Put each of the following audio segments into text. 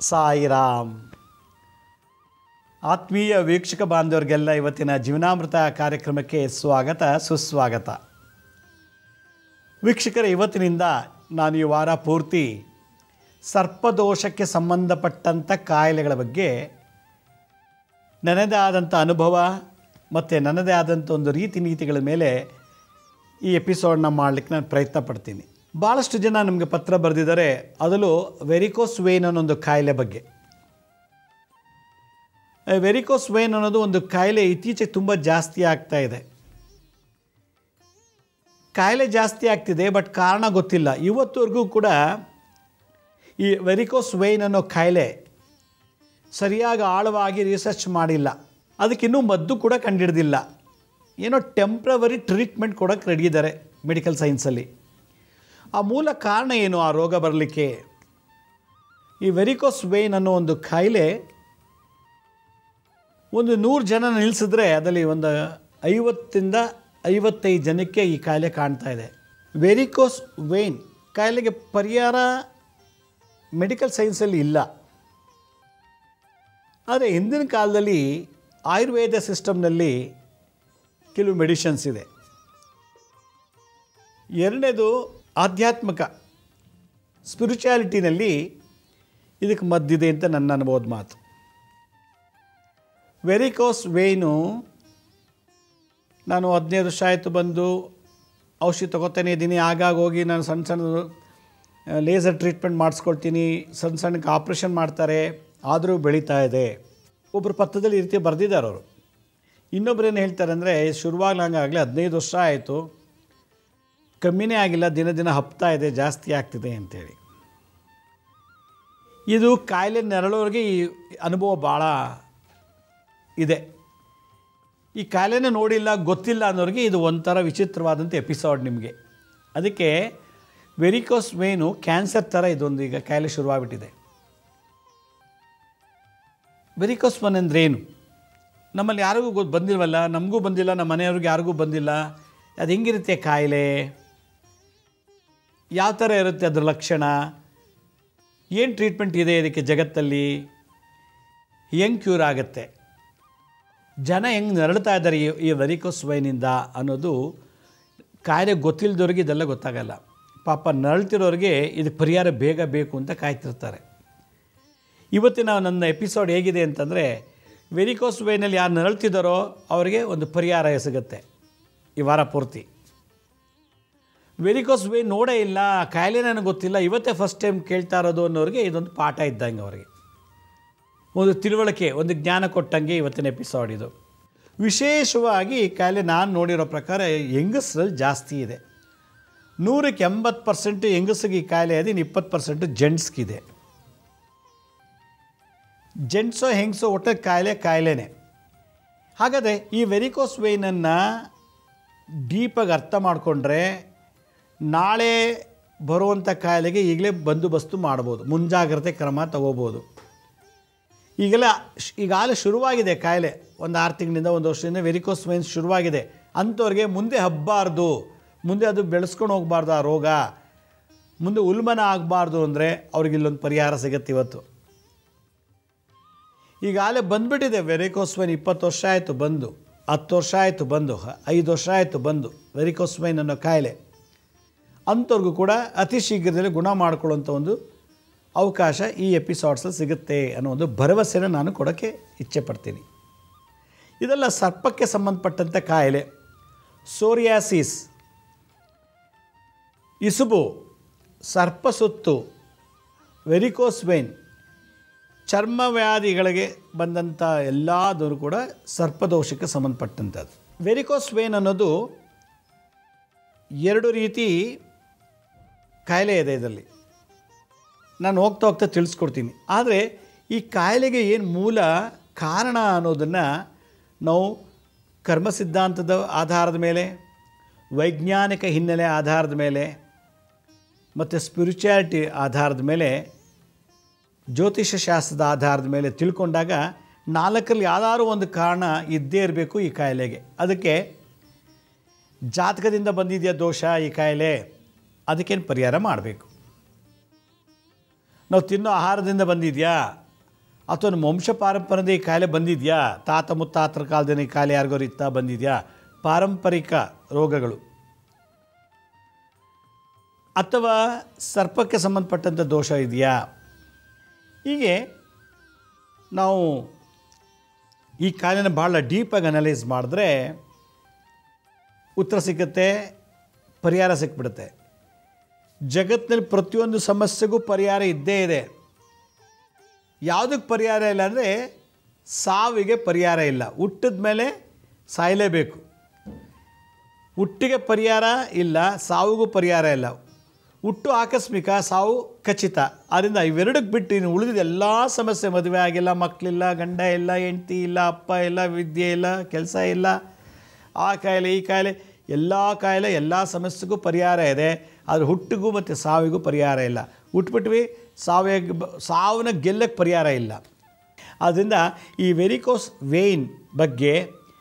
ಸಾಯಿರಾಮ್ ಆತ್ಮೀಯ ವೀಕ್ಷಕ ಬಾಂಧವರಿಗೆಲ್ಲ ಇವತ್ತಿನ ಜೀವನಾಮೃತ ಕಾರ್ಯಕ್ರಮಕ್ಕೆ ಸ್ವಾಗತ ಸುಸ್ವಾಗತ ವೀಕ್ಷಕರ ಇವತ್ತಿನಿಂದ ನಾನು ಈ ವಾರ ಪೂರ್ತಿ ಸರ್ಪದೋಷಕ್ಕೆ ಸಂಬಂಧಪಟ್ಟಂಥ ಕಾಯಿಲೆಗಳ ಬಗ್ಗೆ ನನ್ನದೇ ಆದಂಥ ಅನುಭವ ಮತ್ತು ನನ್ನದೇ ಆದಂಥ ಒಂದು ರೀತಿ ನೀತಿಗಳ ಮೇಲೆ ಈ ಎಪಿಸೋಡ್ನ ಮಾಡಲಿಕ್ಕೆ ನಾನು ಪ್ರಯತ್ನ ಪಡ್ತೀನಿ ಭಾಳಷ್ಟು ಜನ ನಮಗೆ ಪತ್ರ ಬರೆದಿದ್ದಾರೆ ಅದರಲ್ಲೂ ವೆರಿಕೋಸ್ ವೇನ್ ಅನ್ನೋ ಒಂದು ಕಾಯಿಲೆ ಬಗ್ಗೆ ವೆರಿಕೋಸ್ ವೇನ್ ಅನ್ನೋದು ಒಂದು ಕಾಯಿಲೆ ಇತ್ತೀಚೆಗೆ ತುಂಬ ಜಾಸ್ತಿ ಆಗ್ತಾ ಇದೆ ಕಾಯಿಲೆ ಜಾಸ್ತಿ ಆಗ್ತಿದೆ ಬಟ್ ಕಾರಣ ಗೊತ್ತಿಲ್ಲ ಇವತ್ತುವರೆಗೂ ಕೂಡ ಈ ವೆರಿಕೋಸ್ ವೇನ್ ಅನ್ನೋ ಕಾಯಿಲೆ ಸರಿಯಾಗಿ ಆಳವಾಗಿ ರಿಸರ್ಚ್ ಮಾಡಿಲ್ಲ ಅದಕ್ಕಿನ್ನೂ ಮದ್ದು ಕೂಡ ಕಂಡಿಡ್ದಿಲ್ಲ ಏನೋ ಟೆಂಪ್ರವರಿ ಟ್ರೀಟ್ಮೆಂಟ್ ಕೊಡೋಕ್ಕೆ ರೆಡಿ ಇದ್ದಾರೆ ಮೆಡಿಕಲ್ ಸೈನ್ಸಲ್ಲಿ ಆ ಮೂಲ ಕಾರಣ ಏನು ಆ ರೋಗ ಬರಲಿಕ್ಕೆ ಈ ವೆರಿಕೋಸ್ ವೇನ್ ಅನ್ನೋ ಒಂದು ಕಾಯಿಲೆ ಒಂದು ನೂರು ಜನ ನಿಲ್ಲಿಸಿದ್ರೆ ಅದರಲ್ಲಿ ಒಂದು ಐವತ್ತಿಂದ ಐವತ್ತೈದು ಜನಕ್ಕೆ ಈ ಕಾಯಿಲೆ ಕಾಣ್ತಾ ಇದೆ ವೆರಿಕೋಸ್ ವೇನ್ ಕಾಯಿಲೆಗೆ ಪರಿಹಾರ ಮೆಡಿಕಲ್ ಸೈನ್ಸಲ್ಲಿ ಇಲ್ಲ ಆದರೆ ಹಿಂದಿನ ಕಾಲದಲ್ಲಿ ಆಯುರ್ವೇದ ಸಿಸ್ಟಮ್ನಲ್ಲಿ ಕೆಲವು ಮೆಡಿಷನ್ಸ್ ಇದೆ ಎರಡನೇದು ಆಧ್ಯಾತ್ಮಿಕ ಸ್ಪಿರಿಚುಯಾಲಿಟಿನಲ್ಲಿ ಇದಕ್ಕೆ ಮದ್ದಿದೆ ಅಂತ ನನ್ನ ಅನುಭವದ ಮಾತು ವೆರಿಕೋಸ್ ವೇನು ನಾನು ಹದಿನೈದು ವರ್ಷ ಆಯಿತು ಬಂದು ಔಷಧಿ ತೊಗೋತಾನೆ ಇದ್ದೀನಿ ಆಗಾಗ ಹೋಗಿ ನಾನು ಸಣ್ಣ ಸಣ್ಣ ಲೇಸರ್ ಟ್ರೀಟ್ಮೆಂಟ್ ಮಾಡಿಸ್ಕೊಳ್ತೀನಿ ಸಣ್ಣ ಸಣ್ಣಕ್ಕೆ ಆಪ್ರೇಷನ್ ಮಾಡ್ತಾರೆ ಆದರೂ ಬೆಳೀತಾ ಇದೆ ಒಬ್ಬರು ಪತ್ರದಲ್ಲಿ ಈ ರೀತಿ ಬರೆದಿದ್ದಾರೆ ಅವರು ಇನ್ನೊಬ್ರು ಏನು ಹೇಳ್ತಾರೆ ಅಂದರೆ ಶುರುವಾಗ್ಲಂಗಾಗಲೇ ಹದಿನೈದು ವರ್ಷ ಆಯಿತು ಕಮ್ಮಿನೇ ಆಗಿಲ್ಲ ದಿನ ದಿನ ಹಪ್ತಾ ಇದೆ ಜಾಸ್ತಿ ಆಗ್ತಿದೆ ಅಂತೇಳಿ ಇದು ಕಾಯಿಲೆ ನೆರಳೋರಿಗೆ ಈ ಅನುಭವ ಭಾಳ ಇದೆ ಈ ಕಾಯಿಲೆನೇ ನೋಡಿಲ್ಲ ಗೊತ್ತಿಲ್ಲ ಅನ್ನೋರಿಗೆ ಇದು ಒಂಥರ ವಿಚಿತ್ರವಾದಂಥ ಎಪಿಸೋಡ್ ನಿಮಗೆ ಅದಕ್ಕೆ ವೆರಿಕೋಸ್ ವೇನು ಕ್ಯಾನ್ಸರ್ ಥರ ಇದೊಂದು ಈಗ ಕಾಯಿಲೆ ಶುರುವಾಗ್ಬಿಟ್ಟಿದೆ ವೆರಿಕೋಸ್ ವನ್ ಅಂದರೆ ಏನು ನಮ್ಮಲ್ಲಿ ಯಾರಿಗೂ ಗೊತ್ತು ಬಂದಿಲ್ವಲ್ಲ ನಮಗೂ ಬಂದಿಲ್ಲ ನಮ್ಮ ಮನೆಯವ್ರಿಗೆ ಯಾರಿಗೂ ಬಂದಿಲ್ಲ ಅದು ಹೆಂಗಿರುತ್ತೆ ಕಾಯಿಲೆ ಯಾವ ಥರ ಇರುತ್ತೆ ಅದ್ರ ಲಕ್ಷಣ ಏನು ಟ್ರೀಟ್ಮೆಂಟ್ ಇದೆ ಇದಕ್ಕೆ ಜಗತ್ತಲ್ಲಿ ಹೆಂಗೆ ಕ್ಯೂರ್ ಆಗುತ್ತೆ ಜನ ಹೆಂಗೆ ನರಳ್ತಾ ಇದ್ದಾರೆ ಈ ಈ ವೆರಿಕೋಸ್ ವೈನಿಂದ ಅನ್ನೋದು ಕಾಯಿಲೆ ಗೊತ್ತಿಲ್ಲದವ್ರಿಗೆ ಇದೆಲ್ಲ ಗೊತ್ತಾಗಲ್ಲ ಪಾಪ ನರಳ್ತಿರೋರಿಗೆ ಇದಕ್ಕೆ ಪರಿಹಾರ ಬೇಗ ಬೇಕು ಅಂತ ಕಾಯ್ತಿರ್ತಾರೆ ಇವತ್ತಿನ ನನ್ನ ಎಪಿಸೋಡ್ ಹೇಗಿದೆ ಅಂತಂದರೆ ವೆರಿಕೋಸ್ ವೈನಲ್ಲಿ ಯಾರು ನರಳ್ತಿದ್ದಾರೋ ಅವರಿಗೆ ಒಂದು ಪರಿಹಾರ ಸಿಗುತ್ತೆ ಈ ವಾರ ಪೂರ್ತಿ ವೆರಿಕೋಸ್ ವೇ ನೋಡೇ ಇಲ್ಲ ಕಾಯಿಲೆ ನನಗೆ ಗೊತ್ತಿಲ್ಲ ಇವತ್ತೇ ಫಸ್ಟ್ ಟೈಮ್ ಕೇಳ್ತಾ ಇರೋದು ಅನ್ನೋರಿಗೆ ಇದೊಂದು ಪಾಠ ಇದ್ದಂಗೆ ಅವರಿಗೆ ಒಂದು ತಿಳುವಳಿಕೆ ಒಂದು ಜ್ಞಾನ ಕೊಟ್ಟಂಗೆ ಇವತ್ತಿನ ಎಪಿಸೋಡ್ ಇದು ವಿಶೇಷವಾಗಿ ಈ ಕಾಯಿಲೆ ನಾನು ನೋಡಿರೋ ಪ್ರಕಾರ ಹೆಂಗಸ್ರಲ್ಲಿ ಜಾಸ್ತಿ ಇದೆ ನೂರಕ್ಕೆ ಎಂಬತ್ತು ಪರ್ಸೆಂಟ್ ಹೆಂಗಸಿಗೆ ಈ ಕಾಯಿಲೆ ಇದೆ ಇನ್ನು ಇಪ್ಪತ್ತು ಪರ್ಸೆಂಟು ಜೆಂಟ್ಸ್ಗಿದೆ ಜೆಂಟ್ಸೋ ಹೆಂಗಸೋ ಒಟ್ಟು ಕಾಯಿಲೆ ಕಾಯಿಲೆನೇ ಹಾಗಾದರೆ ಈ ವೆರಿಕೋಸ್ ವೇನನ್ನು ಡೀಪಾಗಿ ಅರ್ಥ ಮಾಡಿಕೊಂಡ್ರೆ ನಾಳೆ ಬರುವಂಥ ಕಾಯಿಲೆಗೆ ಈಗಲೇ ಬಂದೋಬಸ್ತು ಮಾಡ್ಬೋದು ಮುಂಜಾಗ್ರತೆ ಕ್ರಮ ತಗೋಬೋದು ಈಗೆಲ್ಲ ಶ್- ಈಗಾಗಲೇ ಶುರುವಾಗಿದೆ ಕಾಯಿಲೆ ಒಂದು ಆರು ತಿಂಗಳಿಂದ ಒಂದು ವರ್ಷದಿಂದ ವೆರಿಕೋಸ್ ವೈನ್ಸ್ ಶುರುವಾಗಿದೆ ಅಂಥವ್ರಿಗೆ ಮುಂದೆ ಹಬ್ಬಾರ್ದು ಮುಂದೆ ಅದು ಬೆಳೆಸ್ಕೊಂಡು ಹೋಗಬಾರ್ದು ಆ ರೋಗ ಮುಂದೆ ಉಲ್ಬಣ ಆಗಬಾರ್ದು ಅಂದರೆ ಅವ್ರಿಗೆ ಇಲ್ಲೊಂದು ಪರಿಹಾರ ಸಿಗುತ್ತೆ ಇವತ್ತು ಈಗಾಗಲೇ ಬಂದುಬಿಟ್ಟಿದೆ ವೆರಿಕೋಸ್ ವೈನ್ ಇಪ್ಪತ್ತು ವರ್ಷ ಆಯಿತು ಬಂದು ಹತ್ತು ವರ್ಷ ಆಯಿತು ಬಂದು ಹ- ಐದು ವರ್ಷ ಆಯಿತು ಬಂದು ವೆರಿಕೋಸ್ ವೈನ್ ಅನ್ನೋ ಕಾಯಿಲೆ ಅಂಥವ್ರಿಗೂ ಕೂಡ ಅತಿ ಶೀಘ್ರದಲ್ಲಿ ಗುಣ ಮಾಡ್ಕೊಳ್ಳೋಂಥ ಒಂದು ಅವಕಾಶ ಈ ಎಪಿಸೋಡ್ಸಲ್ಲಿ ಸಿಗುತ್ತೆ ಅನ್ನೋ ಒಂದು ಭರವಸೆನ ನಾನು ಕೊಡೋಕ್ಕೆ ಇಚ್ಛೆ ಪಡ್ತೀನಿ ಇದೆಲ್ಲ ಸರ್ಪಕ್ಕೆ ಸಂಬಂಧಪಟ್ಟಂಥ ಕಾಯಿಲೆ ಸೋರಿಯಾಸಿಸ್ ಇಸುಬು ಸರ್ಪಸುತ್ತು ವೆರಿಕೋಸ್ ವೇನ್ ಚರ್ಮ ವ್ಯಾಧಿಗಳಿಗೆ ಬಂದಂಥ ಎಲ್ಲದೂ ಕೂಡ ಸರ್ಪದೋಷಕ್ಕೆ ಸಂಬಂಧಪಟ್ಟಂಥದ್ದು ವೆರಿಕೋಸ್ ವೇನ್ ಅನ್ನೋದು ಎರಡು ರೀತಿ ಕಾಯಿಲೆ ಇದೆ ಇದರಲ್ಲಿ ನಾನು ಹೋಗ್ತಾ ಹೋಗ್ತಾ ತಿಳಿಸ್ಕೊಡ್ತೀನಿ ಆದರೆ ಈ ಕಾಯಿಲೆಗೆ ಏನು ಮೂಲ ಕಾರಣ ಅನ್ನೋದನ್ನು ನಾವು ಕರ್ಮ ಸಿದ್ಧಾಂತದ ಆಧಾರದ ಮೇಲೆ ವೈಜ್ಞಾನಿಕ ಹಿನ್ನೆಲೆ ಆಧಾರದ ಮೇಲೆ ಮತ್ತು ಸ್ಪಿರಿಚುಯಾಲಿಟಿ ಆಧಾರದ ಮೇಲೆ ಜ್ಯೋತಿಷ ಶಾಸ್ತ್ರದ ಆಧಾರದ ಮೇಲೆ ತಿಳ್ಕೊಂಡಾಗ ನಾಲ್ಕರಲ್ಲಿ ಯಾವ್ದಾದ್ರು ಒಂದು ಕಾರಣ ಇದ್ದೇ ಇರಬೇಕು ಈ ಕಾಯಿಲೆಗೆ ಅದಕ್ಕೆ ಜಾತಕದಿಂದ ಬಂದಿದೆಯಾ ದೋಷ ಈ ಕಾಯಿಲೆ ಅದಕ್ಕೇನು ಪರಿಹಾರ ಮಾಡಬೇಕು ನಾವು ತಿನ್ನೋ ಆಹಾರದಿಂದ ಬಂದಿದೆಯಾ ಅಥವಾ ನಮ್ಮ ವಂಶ ಪಾರಂಪರ್ಯದ ಈ ಕಾಯಿಲೆ ಬಂದಿದೆಯಾ ತಾತ ಮುತ್ತಾತರ ಕಾಲದಲ್ಲಿ ಈ ಕಾಯಿಲೆ ಯಾರಿಗಾರು ಇತ್ತಾ ಬಂದಿದೆಯಾ ಪಾರಂಪರಿಕ ರೋಗಗಳು ಅಥವಾ ಸರ್ಪಕ್ಕೆ ಸಂಬಂಧಪಟ್ಟಂಥ ದೋಷ ಇದೆಯಾ ಹೀಗೆ ನಾವು ಈ ಕಾಯಿಲೆನ ಭಾಳ ಡೀಪಾಗಿ ಅನಲೈಸ್ ಮಾಡಿದ್ರೆ ಉತ್ತರ ಸಿಗುತ್ತೆ ಪರಿಹಾರ ಸಿಕ್ಬಿಡುತ್ತೆ ಜಗತ್ತಿನಲ್ಲಿ ಪ್ರತಿಯೊಂದು ಸಮಸ್ಯೆಗೂ ಪರಿಹಾರ ಇದ್ದೇ ಇದೆ ಯಾವುದಕ್ಕೆ ಪರಿಹಾರ ಇಲ್ಲ ಅಂದರೆ ಸಾವಿಗೆ ಪರಿಹಾರ ಇಲ್ಲ ಹುಟ್ಟಿದ ಮೇಲೆ ಸಾಯಲೇಬೇಕು ಹುಟ್ಟಿಗೆ ಪರಿಹಾರ ಇಲ್ಲ ಸಾವಿಗೂ ಪರಿಹಾರ ಇಲ್ಲ ಹುಟ್ಟು ಆಕಸ್ಮಿಕ ಸಾವು ಖಚಿತ ಆದ್ದರಿಂದ ಇವೆರಡಕ್ಕೆ ಬಿಟ್ಟು ಇನ್ನು ಉಳಿದಿದ್ದ ಎಲ್ಲ ಸಮಸ್ಯೆ ಮದುವೆ ಆಗಿಲ್ಲ ಮಕ್ಕಳಿಲ್ಲ ಗಂಡ ಇಲ್ಲ ಹೆಂಡತಿ ಇಲ್ಲ ಅಪ್ಪ ಇಲ್ಲ ವಿದ್ಯೆ ಇಲ್ಲ ಕೆಲಸ ಇಲ್ಲ ಆ ಕಾಯಿಲೆ ಈ ಕಾಯಿಲೆ ಎಲ್ಲ ಕಾಯಿಲೆ ಎಲ್ಲ ಸಮಸ್ಯೆಗೂ ಪರಿಹಾರ ಇದೆ ಆದರೆ ಹುಟ್ಟಿಗೂ ಮತ್ತು ಸಾವಿಗೂ ಪರಿಹಾರ ಇಲ್ಲ ಹುಟ್ಬಿಟ್ವಿ ಸಾವಿಗೆ ಸಾವನ್ನ ಗೆಲ್ಲಕ್ಕೆ ಪರಿಹಾರ ಇಲ್ಲ ಆದ್ದರಿಂದ ಈ ವೆರಿಕೋಸ್ ವೇಯ್ನ್ ಬಗ್ಗೆ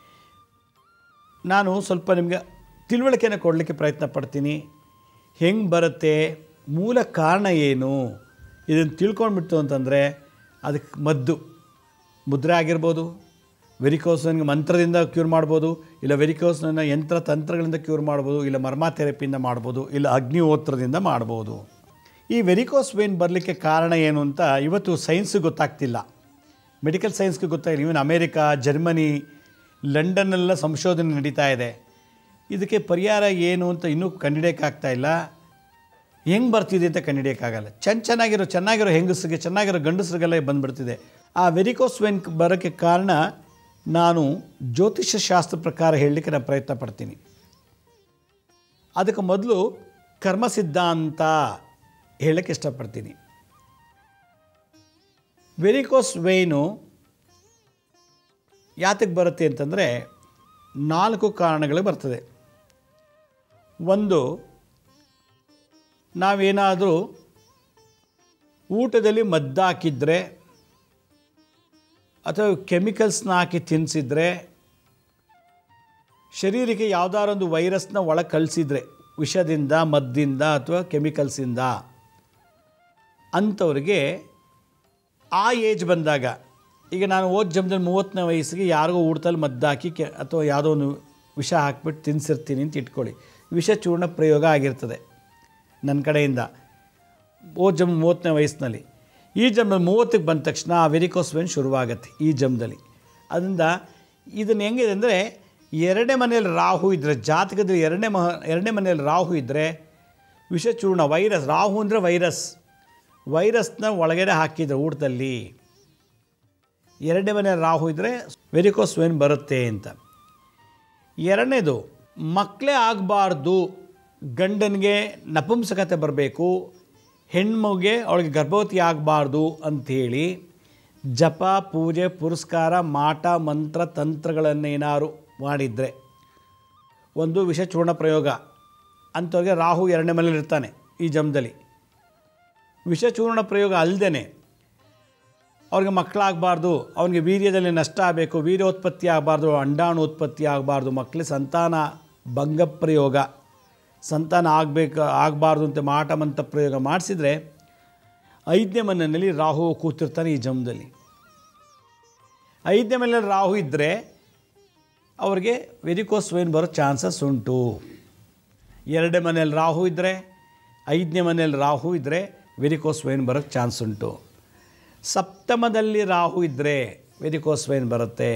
ನಾನು ಸ್ವಲ್ಪ ನಿಮಗೆ ತಿಳುವಳಿಕೆಯನ್ನು ಕೊಡಲಿಕ್ಕೆ ಪ್ರಯತ್ನ ಪಡ್ತೀನಿ ಹೆಂಗೆ ಬರುತ್ತೆ ಮೂಲ ಕಾರಣ ಏನು ಇದನ್ನು ತಿಳ್ಕೊಂಡ್ಬಿಡ್ತು ಅಂತಂದರೆ ಅದಕ್ಕೆ ಮದ್ದು ಮುದ್ರೆ ಆಗಿರ್ಬೋದು ವೆರಿಕೋಸ್ನಿಗೆ ಮಂತ್ರದಿಂದ ಕ್ಯೂರ್ ಮಾಡ್ಬೋದು ಇಲ್ಲ ವೆರಿಕೋಸ್ನ ಯಂತ್ರ ತಂತ್ರಗಳಿಂದ ಕ್ಯೂರ್ ಮಾಡ್ಬೋದು ಇಲ್ಲ ಮರ್ಮ ಥೆರಪಿಯಿಂದ ಮಾಡ್ಬೋದು ಇಲ್ಲ ಅಗ್ನಿಹೋತ್ರದಿಂದ ಮಾಡ್ಬೋದು ಈ ವೆರಿಕೋಸ್ ವೇನ್ ಬರಲಿಕ್ಕೆ ಕಾರಣ ಏನು ಅಂತ ಇವತ್ತು ಸೈನ್ಸಿಗೆ ಗೊತ್ತಾಗ್ತಿಲ್ಲ ಮೆಡಿಕಲ್ ಸೈನ್ಸ್ಗೆ ಗೊತ್ತಾಗಿಲ್ಲ ಇವನ್ ಅಮೇರಿಕಾ ಜರ್ಮನಿ ಲಂಡನ್ನೆಲ್ಲ ಸಂಶೋಧನೆ ನಡೀತಾ ಇದೆ ಇದಕ್ಕೆ ಪರಿಹಾರ ಏನು ಅಂತ ಇನ್ನೂ ಕಂಡುಹಿಡಿಯೋಕ್ಕಾಗ್ತಾ ಇಲ್ಲ ಹೆಂಗೆ ಬರ್ತಿದೆ ಅಂತ ಕಂಡುಹಿಡಿಯೋಕ್ಕಾಗಲ್ಲ ಚೆನ್ನ ಚೆನ್ನಾಗಿರೋ ಚೆನ್ನಾಗಿರೋ ಹೆಂಗಸರಿಗೆ ಚೆನ್ನಾಗಿರೋ ಗಂಡಸರಿಗೆಲ್ಲ ಬಂದುಬಿಡ್ತಿದೆ ಆ ವೆರಿಕೋಸ್ ವೆನ್ ಬರೋಕ್ಕೆ ಕಾರಣ ನಾನು ಜ್ಯೋತಿಷ್ಯ ಶಾಸ್ತ್ರ ಪ್ರಕಾರ ಹೇಳಲಿಕ್ಕೆ ನಾನು ಪ್ರಯತ್ನ ಪಡ್ತೀನಿ ಅದಕ್ಕೆ ಮೊದಲು ಕರ್ಮ ಸಿದ್ಧಾಂತ ಹೇಳಕ್ಕೆ ಇಷ್ಟಪಡ್ತೀನಿ ವೆರಿಕೋಸ್ ವೇಯ್ನು ಯಾತಕ್ಕೆ ಬರುತ್ತೆ ಅಂತಂದರೆ ನಾಲ್ಕು ಕಾರಣಗಳು ಬರ್ತದೆ ಒಂದು ನಾವೇನಾದರೂ ಊಟದಲ್ಲಿ ಮದ್ದಾಕಿದ್ರೆ ಅಥವಾ ಕೆಮಿಕಲ್ಸ್ನ ಹಾಕಿ ತಿನ್ನಿಸಿದ್ರೆ ಶರೀರಕ್ಕೆ ಯಾವುದಾರೊಂದು ವೈರಸ್ನ ಒಳಗೆ ಕಳಿಸಿದ್ರೆ ವಿಷದಿಂದ ಮದ್ದಿಂದ ಅಥವಾ ಕೆಮಿಕಲ್ಸಿಂದ ಅಂಥವ್ರಿಗೆ ಆ ಏಜ್ ಬಂದಾಗ ಈಗ ನಾನು ಓದ್ ಜಮ್ದಲ್ಲಿ ಮೂವತ್ತನೇ ವಯಸ್ಸಿಗೆ ಯಾರಿಗೋ ಊಟದಲ್ಲಿ ಮದ್ದಾಕಿ ಕೆ ಅಥವಾ ಯಾವುದೋ ಒಂದು ವಿಷ ಹಾಕ್ಬಿಟ್ಟು ತಿನ್ಸಿರ್ತೀನಿ ಅಂತ ಇಟ್ಕೊಳ್ಳಿ ವಿಷ ಚೂರ್ಣ ಪ್ರಯೋಗ ಆಗಿರ್ತದೆ ನನ್ನ ಕಡೆಯಿಂದ ಓದ್ ಜಮ್ ಮೂವತ್ತನೇ ವಯಸ್ಸಿನಲ್ಲಿ ಈ ಜಮ್ದಲ್ಲಿ ಮೂವತ್ತಕ್ಕೆ ಬಂದ ತಕ್ಷಣ ಆ ವೆರಿಕೋಸ್ ವೆನ್ ಶುರುವಾಗತ್ತೆ ಈ ಜಮ್ದಲ್ಲಿ ಅದರಿಂದ ಇದನ್ನು ಹೆಂಗಿದೆ ಅಂದರೆ ಎರಡನೇ ಮನೆಯಲ್ಲಿ ರಾಹು ಇದ್ದರೆ ಜಾತಕದಲ್ಲಿ ಎರಡನೇ ಮಹ ಎರಡನೇ ಮನೆಯಲ್ಲಿ ರಾಹು ಇದ್ದರೆ ವಿಷಚೂರ್ಣ ವೈರಸ್ ರಾಹು ಅಂದರೆ ವೈರಸ್ ವೈರಸ್ನ ಒಳಗಡೆ ಹಾಕಿದ್ರೆ ಊಟದಲ್ಲಿ ಎರಡನೇ ಮನೆ ರಾಹು ಇದ್ದರೆ ವೆರಿಕೋಸ್ ವೆನ್ ಬರುತ್ತೆ ಅಂತ ಎರಡನೇದು ಮಕ್ಕಳೇ ಆಗಬಾರ್ದು ಗಂಡನಿಗೆ ನಪುಂಸಕತೆ ಬರಬೇಕು ಹೆಣ್ಮಗುಗೆ ಅವಳಿಗೆ ಗರ್ಭವತಿ ಆಗಬಾರ್ದು ಅಂಥೇಳಿ ಜಪ ಪೂಜೆ ಪುರಸ್ಕಾರ ಮಾಟ ಮಂತ್ರ ತಂತ್ರಗಳನ್ನೇನಾರು ಮಾಡಿದರೆ ಒಂದು ವಿಷಚೂರ್ಣ ಪ್ರಯೋಗ ಅಂಥವ್ರಿಗೆ ರಾಹು ಎರಡನೇ ಮನೇಲಿ ಇರ್ತಾನೆ ಈ ಜಮ್ದಲ್ಲಿ ವಿಷಚೂರ್ಣ ಪ್ರಯೋಗ ಅಲ್ಲದೇ ಅವ್ರಿಗೆ ಮಕ್ಕಳಾಗಬಾರ್ದು ಅವನಿಗೆ ವೀರ್ಯದಲ್ಲಿ ನಷ್ಟ ಆಗಬೇಕು ವೀರ್ಯೋತ್ಪತ್ತಿ ಆಗಬಾರ್ದು ಅಂಡಾಣು ಉತ್ಪತ್ತಿ ಆಗಬಾರ್ದು ಮಕ್ಕಳಿಗೆ ಸಂತಾನ ಭಂಗ ಪ್ರಯೋಗ ಸಂತಾನ ಆಗಬೇಕು ಆಗಬಾರ್ದು ಅಂತ ಮಾಟ ಮಂತ್ರ ಪ್ರಯೋಗ ಮಾಡಿಸಿದ್ರೆ ಐದನೇ ಮನೆಯಲ್ಲಿ ರಾಹು ಕೂತಿರ್ತಾನೆ ಈ ಜಮ್ದಲ್ಲಿ ಐದನೇ ಮನೆಯಲ್ಲಿ ರಾಹು ಇದ್ದರೆ ಅವ್ರಿಗೆ ವೆರಿಕೋಸ್ ವೈನ್ ಬರೋ ಚಾನ್ಸಸ್ ಉಂಟು ಎರಡನೇ ಮನೆಯಲ್ಲಿ ರಾಹು ಇದ್ದರೆ ಐದನೇ ಮನೆಯಲ್ಲಿ ರಾಹು ಇದ್ದರೆ ವೆರಿಕೋಸ್ ವೈನ್ ಬರೋಕ್ಕೆ ಚಾನ್ಸ್ ಉಂಟು ಸಪ್ತಮದಲ್ಲಿ ರಾಹು ಇದ್ದರೆ ವೆರಿಕೋಸ್ ವೈನ್ ಬರುತ್ತೆ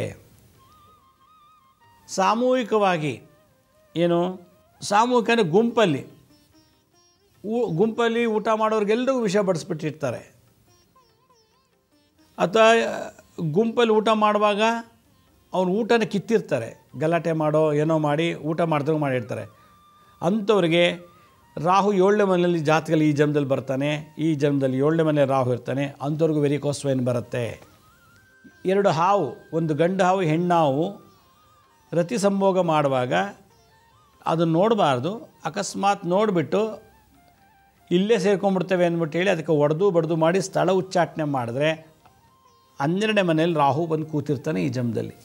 ಸಾಮೂಹಿಕವಾಗಿ ಏನು ಸಾಮೂಹಿಕ ಅಂದರೆ ಗುಂಪಲ್ಲಿ ಊ ಗುಂಪಲ್ಲಿ ಊಟ ಮಾಡೋರಿಗೆಲ್ಲರಿಗೂ ವಿಷ ಬಡಿಸ್ಬಿಟ್ಟಿರ್ತಾರೆ ಅಥವಾ ಗುಂಪಲ್ಲಿ ಊಟ ಮಾಡುವಾಗ ಅವ್ನು ಊಟನ ಕಿತ್ತಿರ್ತಾರೆ ಗಲಾಟೆ ಮಾಡೋ ಏನೋ ಮಾಡಿ ಊಟ ಮಾಡಿದಾಗ ಮಾಡಿರ್ತಾರೆ ಅಂಥವ್ರಿಗೆ ರಾಹು ಏಳನೇ ಮನೆಯಲ್ಲಿ ಜಾತಕಲ್ಲಿ ಈ ಜನ್ಮದಲ್ಲಿ ಬರ್ತಾನೆ ಈ ಜನ್ಮದಲ್ಲಿ ಏಳನೇ ಮನೆ ರಾಹು ಇರ್ತಾನೆ ಅಂಥವ್ರಿಗೂ ವೆರಿಕೋಸ್ ವೈನ್ ಬರುತ್ತೆ ಎರಡು ಹಾವು ಒಂದು ಗಂಡು ಹಾವು ಹೆಣ್ಣು ಹಾವು ರತಿ ಸಂಭೋಗ ಮಾಡುವಾಗ ಅದನ್ನು ನೋಡಬಾರ್ದು ಅಕಸ್ಮಾತ್ ನೋಡಿಬಿಟ್ಟು ಇಲ್ಲೇ ಸೇರ್ಕೊಂಡ್ಬಿಡ್ತೇವೆ ಅಂದ್ಬಿಟ್ಟು ಹೇಳಿ ಅದಕ್ಕೆ ಒಡೆದು ಬಡ್ದು ಮಾಡಿ ಸ್ಥಳ ಉಚ್ಚಾಟನೆ ಮಾಡಿದ್ರೆ ಹನ್ನೆರಡನೇ ಮನೆಯಲ್ಲಿ ರಾಹು ಬಂದು ಕೂತಿರ್ತಾನೆ ಈ ಜಮ್ದಲ್ಲಿ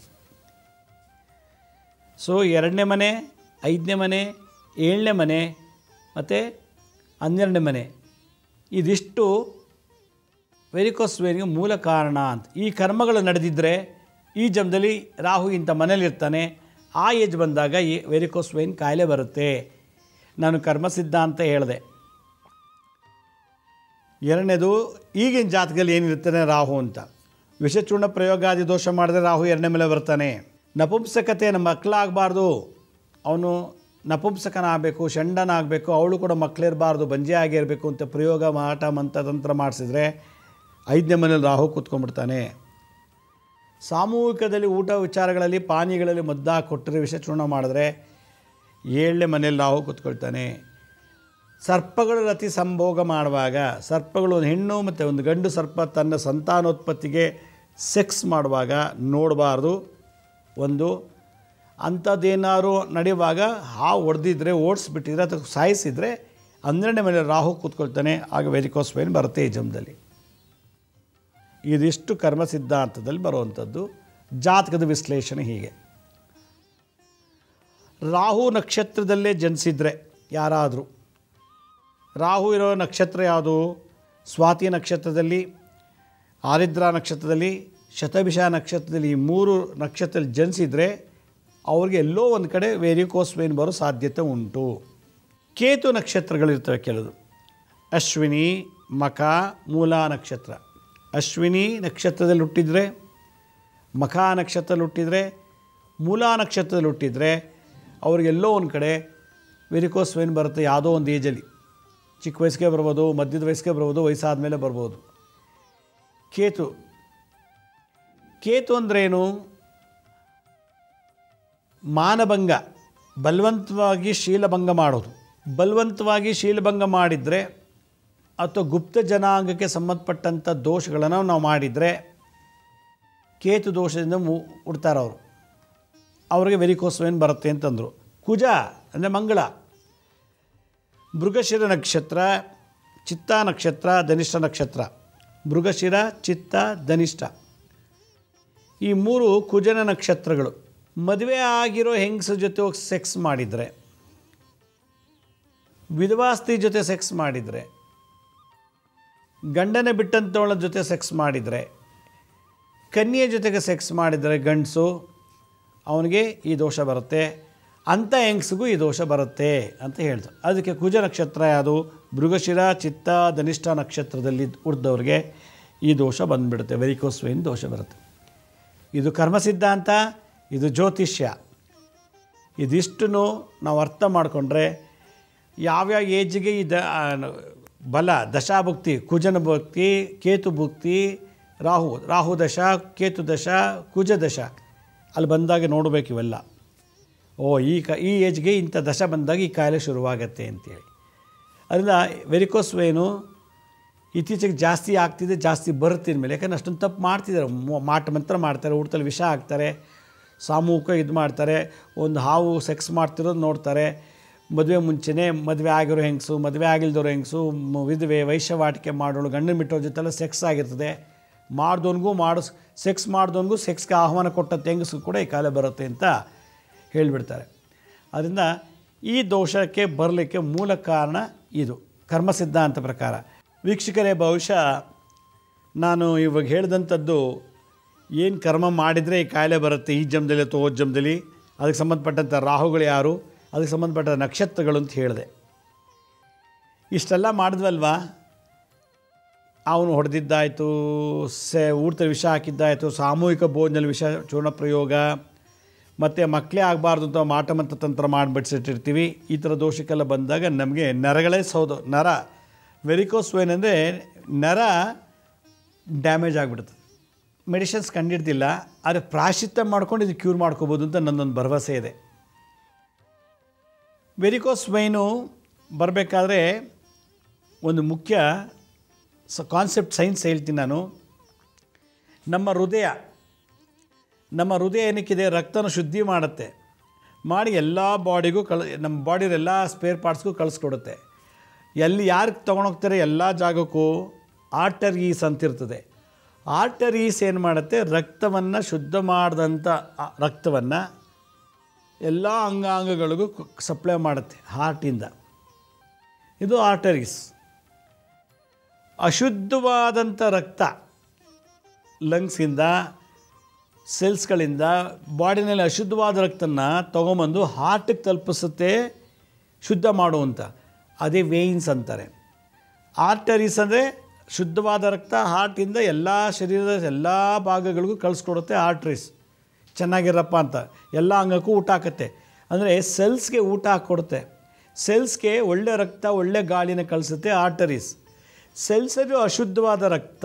ಸೊ ಎರಡನೇ ಮನೆ ಐದನೇ ಮನೆ ಏಳನೇ ಮನೆ ಮತ್ತು ಹನ್ನೆರಡನೇ ಮನೆ ಇದಿಷ್ಟು ವೆರಿಕೋಸ್ ವೇನ್ಗೆ ಮೂಲ ಕಾರಣ ಅಂತ ಈ ಕರ್ಮಗಳು ನಡೆದಿದ್ದರೆ ಈ ಜನ್ಮದಲ್ಲಿ ರಾಹು ಇಂಥ ಮನೇಲಿರ್ತಾನೆ ಆ ಏಜ್ ಬಂದಾಗ ಈ ವೆರಿಕೋಸ್ ವೇನ್ ಕಾಯಿಲೆ ಬರುತ್ತೆ ನಾನು ಕರ್ಮ ಸಿದ್ಧಾಂತ ಹೇಳಿದೆ ಎರಡನೇದು ಈಗಿನ ಜಾತಕದಲ್ಲಿ ಏನಿರ್ತಾನೆ ರಾಹು ಅಂತ ವಿಷಚೂರ್ಣ ಪ್ರಯೋಗಾದಿ ದೋಷ ಮಾಡಿದ್ರೆ ರಾಹು ಎರಡನೇ ಮೇಲೆ ಬರ್ತಾನೆ ನಪುಂಸಕತೆ ನಮ್ಮ ಮಕ್ಕಳಾಗಬಾರ್ದು ಅವನು ನಪುಂಸಕನಾಗಬೇಕು ಷಂಡನಾಗಬೇಕು ಅವಳು ಕೂಡ ಮಕ್ಕಳಿರಬಾರ್ದು ಬಂಜೆ ಆಗಿರಬೇಕು ಅಂತ ಪ್ರಯೋಗ ಮಾಟ ಮಂತ್ರ ತಂತ್ರ ಮಾಡಿಸಿದ್ರೆ ಐದನೇ ಮನೇಲಿ ರಾಹು ಕೂತ್ಕೊಂಡ್ಬಿಡ್ತಾನೆ ಸಾಮೂಹಿಕದಲ್ಲಿ ಊಟ ವಿಚಾರಗಳಲ್ಲಿ ಪಾನೀಯಗಳಲ್ಲಿ ಮದ್ದಾ ಕೊಟ್ಟರೆ ವಿಷಚೂರ್ಣ ಮಾಡಿದ್ರೆ ಏಳನೇ ಮನೇಲಿ ರಾಹು ಕೂತ್ಕೊಳ್ತಾನೆ ಸರ್ಪಗಳು ರತಿ ಸಂಭೋಗ ಮಾಡುವಾಗ ಸರ್ಪಗಳು ಒಂದು ಹೆಣ್ಣು ಮತ್ತು ಒಂದು ಗಂಡು ಸರ್ಪ ತನ್ನ ಸಂತಾನೋತ್ಪತ್ತಿಗೆ ಸೆಕ್ಸ್ ಮಾಡುವಾಗ ನೋಡಬಾರ್ದು ಒಂದು ಅಂಥದ್ದೇನಾದ್ರು ನಡೆಯುವಾಗ ಹಾವು ಹೊಡೆದಿದ್ರೆ ಓಡಿಸ್ಬಿಟ್ಟಿದ್ರೆ ಅಥವಾ ಸಾಯಿಸಿದರೆ ಹನ್ನೆರಡನೇ ಮೇಲೆ ರಾಹು ಕೂತ್ಕೊಳ್ತಾನೆ ಆಗ ವೆರಿಕೋಸ್ ವೈನ್ ಬರುತ್ತೆ ಈ ಜನ್ಮದಲ್ಲಿ ಇದಿಷ್ಟು ಕರ್ಮ ಸಿದ್ಧಾಂತದಲ್ಲಿ ಬರುವಂಥದ್ದು ಜಾತಕದ ವಿಶ್ಲೇಷಣೆ ಹೀಗೆ ರಾಹು ನಕ್ಷತ್ರದಲ್ಲೇ ಜನಿಸಿದರೆ ಯಾರಾದರೂ ರಾಹು ಇರೋ ನಕ್ಷತ್ರ ಯಾವುದು ಸ್ವಾತಿ ನಕ್ಷತ್ರದಲ್ಲಿ ಆರಿದ್ರ ನಕ್ಷತ್ರದಲ್ಲಿ ಶತಭಿಷ ನಕ್ಷತ್ರದಲ್ಲಿ ಈ ಮೂರು ನಕ್ಷತ್ರದಲ್ಲಿ ಜನಿಸಿದರೆ ಅವ್ರಿಗೆ ಎಲ್ಲೋ ಒಂದು ಕಡೆ ವೇರಿಕೋಸ್ ವೇನ್ ಬರೋ ಸಾಧ್ಯತೆ ಉಂಟು ಕೇತು ನಕ್ಷತ್ರಗಳಿರ್ತವೆ ಕೆಲವು ಅಶ್ವಿನಿ ಮಖ ಮೂಲ ನಕ್ಷತ್ರ ಅಶ್ವಿನಿ ನಕ್ಷತ್ರದಲ್ಲಿ ಹುಟ್ಟಿದರೆ ಮಖ ನಕ್ಷತ್ರದಲ್ಲಿ ಹುಟ್ಟಿದರೆ ಮೂಲ ನಕ್ಷತ್ರದಲ್ಲಿ ಹುಟ್ಟಿದರೆ ಅವ್ರಿಗೆಲ್ಲೋ ಒಂದು ಕಡೆ ವೆರಿಕೋಸ್ ವೇನ್ ಬರುತ್ತೆ ಯಾವುದೋ ಒಂದು ಏಜಲ್ಲಿ ಚಿಕ್ಕ ವಯಸ್ಸಿಗೆ ಬರ್ಬೋದು ಮಧ್ಯದ ವಯಸ್ಸಿಗೆ ಬರ್ಬೋದು ವಯಸ್ಸಾದ ಮೇಲೆ ಬರ್ಬೋದು ಕೇತು ಕೇತು ಅಂದ್ರೇನು ಮಾನಭಂಗ ಬಲವಂತವಾಗಿ ಶೀಲಭಂಗ ಮಾಡೋದು ಬಲವಂತವಾಗಿ ಶೀಲಭಂಗ ಮಾಡಿದರೆ ಅಥವಾ ಗುಪ್ತ ಜನಾಂಗಕ್ಕೆ ಸಂಬಂಧಪಟ್ಟಂಥ ದೋಷಗಳನ್ನು ನಾವು ಮಾಡಿದರೆ ಕೇತು ದೋಷದಿಂದ ಮು ಉಡ್ತಾರೆ ಅವರು ಅವ್ರಿಗೆ ವೆರಿಕೋಸ್ವೇನ್ ಬರುತ್ತೆ ಅಂತಂದರು ಕುಜ ಅಂದರೆ ಮಂಗಳ ಮೃಗಶಿರ ನಕ್ಷತ್ರ ಚಿತ್ತ ನಕ್ಷತ್ರ ಧನಿಷ್ಠ ನಕ್ಷತ್ರ ಮೃಗಶಿರ ಚಿತ್ತ ಧನಿಷ್ಠ ಈ ಮೂರು ಕುಜನ ನಕ್ಷತ್ರಗಳು ಮದುವೆ ಆಗಿರೋ ಹೆಂಗಸ ಜೊತೆ ಹೋಗಿ ಸೆಕ್ಸ್ ಮಾಡಿದರೆ ವಿಧವಾಸ್ತಿ ಜೊತೆ ಸೆಕ್ಸ್ ಮಾಡಿದರೆ ಗಂಡನ ಬಿಟ್ಟಂಥವಳ ಜೊತೆ ಸೆಕ್ಸ್ ಮಾಡಿದರೆ ಕನ್ಯೆ ಜೊತೆಗೆ ಸೆಕ್ಸ್ ಮಾಡಿದರೆ ಗಂಡಸು ಅವನಿಗೆ ಈ ದೋಷ ಬರುತ್ತೆ ಅಂಥ ಹೆಂಗಸಿಗೂ ಈ ದೋಷ ಬರುತ್ತೆ ಅಂತ ಹೇಳ್ತಾರೆ ಅದಕ್ಕೆ ಕುಜ ನಕ್ಷತ್ರ ಯಾವುದು ಮೃಗಶಿರ ಚಿತ್ತ ಧನಿಷ್ಠ ನಕ್ಷತ್ರದಲ್ಲಿ ಉಳಿದವ್ರಿಗೆ ಈ ದೋಷ ಬಂದುಬಿಡುತ್ತೆ ವೆರಿಕೋಸ್ವೇನ್ ದೋಷ ಬರುತ್ತೆ ಇದು ಕರ್ಮ ಸಿದ್ಧಾಂತ ಇದು ಜ್ಯೋತಿಷ್ಯ ಇದಿಷ್ಟನ್ನು ನಾವು ಅರ್ಥ ಮಾಡಿಕೊಂಡ್ರೆ ಯಾವ್ಯಾವ ಏಜಿಗೆ ಈ ದ ಆ, ಬಲ ದಶಾಭುಕ್ತಿ ಕುಜನ ಭಕ್ತಿ ಕೇತು ಭುಕ್ತಿ ರಾಹು ರಾಹು ದಶ ಕೇತು ದಶ ಕುಜ ದಶ ಅಲ್ಲಿ ಬಂದಾಗ ನೋಡಬೇಕು ಇವೆಲ್ಲ ಓ ಈ ಕ ಈ ಏಜ್ಗೆ ಇಂಥ ದಶ ಬಂದಾಗ ಈ ಕಾಯಿಲೆ ಶುರುವಾಗತ್ತೆ ಅಂತೇಳಿ ಅದರಿಂದ ವೆರಿಕೋಸ್ ವೇನು ಇತ್ತೀಚೆಗೆ ಜಾಸ್ತಿ ಆಗ್ತಿದೆ ಜಾಸ್ತಿ ಬರುತ್ತೆ ಮೇಲೆ ಯಾಕಂದ್ರೆ ಅಷ್ಟೊಂದು ತಪ್ಪು ಮಾಡ್ತಿದ್ದಾರೆ ಮೊ- ಮಾಟ ಮಂತ್ರ ಮಾಡ್ತಾರೆ ಊಟದಲ್ಲಿ ವಿಷ ಹಾಕ್ತಾರೆ ಸಾಮೂಹಿಕ ಇದು ಮಾಡ್ತಾರೆ ಒಂದು ಹಾವು ಸೆಕ್ಸ್ ಮಾಡ್ತಿರೋದು ನೋಡ್ತಾರೆ ಮದುವೆ ಮುಂಚೆನೇ ಮದುವೆ ಆಗಿರೋ ಹೆಂಗಸು ಮದುವೆ ಆಗಿಲ್ದವ್ರು ಹೆಂಗಸು ಮ- ವಿಧವೆ ವೈಶ್ಯವಾಟಿಕೆ ಮಾಡೋಳು ಗಂಡನ ಬಿಟ್ಟೋರ ಜೊತೆಲ್ಲ ಸೆಕ್ಸ್ ಆಗಿರ್ತದೆ ಮಾಡ್ದವನಿಗೂ ಮಾಡಿಸ್ ಸೆಕ್ಸ್ ಮಾಡ್ದವನಿಗೂ ಸೆಕ್ಸ್ಗೆ ಆಹ್ವಾನ ಕೊಟ್ಟಂಥ ಹೆಂಗಸು ಕೂಡ ಈ ಕಾಯಿಲೆ ಬರುತ್ತೆ ಅಂತ ಹೇಳಿಬಿಡ್ತಾರೆ ಅದರಿಂದ ಈ ದೋಷಕ್ಕೆ ಬರಲಿಕ್ಕೆ ಮೂಲ ಕಾರಣ ಇದು ಕರ್ಮ ಸಿದ್ಧಾಂತ ಪ್ರಕಾರ ವೀಕ್ಷಕರೇ ಬಹುಶಃ ನಾನು ಇವಾಗ ಹೇಳಿದಂಥದ್ದು ಏನು ಕರ್ಮ ಮಾಡಿದರೆ ಈ ಕಾಯಿಲೆ ಬರುತ್ತೆ ಈ ಜಮ್ದಲ್ಲಿ ಅಥವಾ ಓದ್ ಜಮ್ದಲ್ಲಿ ಅದಕ್ಕೆ ಸಂಬಂಧಪಟ್ಟಂಥ ರಾಹುಗಳು ಯಾರು ಅದಕ್ಕೆ ಸಂಬಂಧಪಟ್ಟ ನಕ್ಷತ್ರಗಳು ಅಂತ ಹೇಳಿದೆ ಇಷ್ಟೆಲ್ಲ ಮಾಡಿದ್ವಲ್ವಾ ಅವನು ಹೊಡೆದಿದ್ದಾಯಿತು ಸೆ ಊಟದಲ್ಲಿ ವಿಷ ಹಾಕಿದ್ದಾಯಿತು ಸಾಮೂಹಿಕ ಭೋಜನಲ್ಲಿ ವಿಷ ಚೂರ್ಣ ಪ್ರಯೋಗ ಮತ್ತು ಮಕ್ಕಳೇ ಆಗಬಾರ್ದು ಅಂತ ಮಾಟ ಮಂತ್ರ ತಂತ್ರ ಮಾಡಿಬಿಡ್ಸಿಟ್ಟಿರ್ತೀವಿ ಈ ಥರ ದೋಷಕ್ಕೆಲ್ಲ ಬಂದಾಗ ನಮಗೆ ನರಗಳೇ ಸೌದು ನರ ವೆರಿಕೋಸ್ ವೇನ್ ಅಂದರೆ ನರ ಡ್ಯಾಮೇಜ್ ಆಗಿಬಿಡುತ್ತೆ ಮೆಡಿಸಿನ್ಸ್ ಕಂಡಿಡ್ದಿಲ್ಲ ಆದರೆ ಪ್ರಾಶಿತ್ಯ ಮಾಡ್ಕೊಂಡು ಇದು ಕ್ಯೂರ್ ಮಾಡ್ಕೋಬೋದು ಅಂತ ನನ್ನೊಂದು ಭರವಸೆ ಇದೆ ವೆರಿಕೋಸ್ ವೈನು ಬರಬೇಕಾದ್ರೆ ಒಂದು ಮುಖ್ಯ ಸ ಕಾನ್ಸೆಪ್ಟ್ ಸೈನ್ಸ್ ಹೇಳ್ತೀನಿ ನಾನು ನಮ್ಮ ಹೃದಯ ನಮ್ಮ ಹೃದಯ ಏನಕ್ಕಿದೆ ರಕ್ತನ ಶುದ್ಧಿ ಮಾಡುತ್ತೆ ಮಾಡಿ ಎಲ್ಲ ಬಾಡಿಗೂ ಕಳ ನಮ್ಮ ಬಾಡಿಯ ಎಲ್ಲ ಸ್ಪೇರ್ ಪಾರ್ಟ್ಸ್ಗೂ ಕಳಿಸ್ಕೊಡುತ್ತೆ ಎಲ್ಲಿ ಯಾರು ತೊಗೊಂಡೋಗ್ತಾರೆ ಎಲ್ಲ ಜಾಗಕ್ಕೂ ಆರ್ಟರೀಸ್ ಅಂತಿರ್ತದೆ ಆರ್ಟರೀಸ್ ಏನು ಮಾಡುತ್ತೆ ರಕ್ತವನ್ನು ಶುದ್ಧ ಮಾಡಿದಂಥ ರಕ್ತವನ್ನು ಎಲ್ಲ ಅಂಗಾಂಗಗಳಿಗೂ ಸಪ್ಲೈ ಮಾಡುತ್ತೆ ಹಾರ್ಟಿಂದ ಇದು ಆರ್ಟರೀಸ್ ಅಶುದ್ಧವಾದಂಥ ರಕ್ತ ಲಂಗ್ಸಿಂದ ಸೆಲ್ಸ್ಗಳಿಂದ ಬಾಡಿನಲ್ಲಿ ಅಶುದ್ಧವಾದ ರಕ್ತನ ತೊಗೊಂಬಂದು ಹಾರ್ಟಿಗೆ ತಲುಪಿಸುತ್ತೆ ಶುದ್ಧ ಮಾಡುವಂಥ ಅದೇ ವೇಯಿನ್ಸ್ ಅಂತಾರೆ ಆರ್ಟರೀಸ್ ಅಂದರೆ ಶುದ್ಧವಾದ ರಕ್ತ ಹಾರ್ಟಿಂದ ಎಲ್ಲ ಶರೀರದ ಎಲ್ಲ ಭಾಗಗಳಿಗೂ ಕಳಿಸ್ಕೊಡುತ್ತೆ ಆರ್ಟ್ರೀಸ್ ಚೆನ್ನಾಗಿರಪ್ಪ ಅಂತ ಎಲ್ಲ ಅಂಗಕ್ಕೂ ಊಟ ಹಾಕತ್ತೆ ಅಂದರೆ ಸೆಲ್ಸ್ಗೆ ಊಟ ಹಾಕ್ಕೊಡುತ್ತೆ ಸೆಲ್ಸ್ಗೆ ಒಳ್ಳೆ ರಕ್ತ ಒಳ್ಳೆ ಗಾಳಿನ ಕಳಿಸುತ್ತೆ ಆರ್ಟರೀಸ್ ಸೆಲ್ಸಲ್ಲಿ ಅಶುದ್ಧವಾದ ರಕ್ತ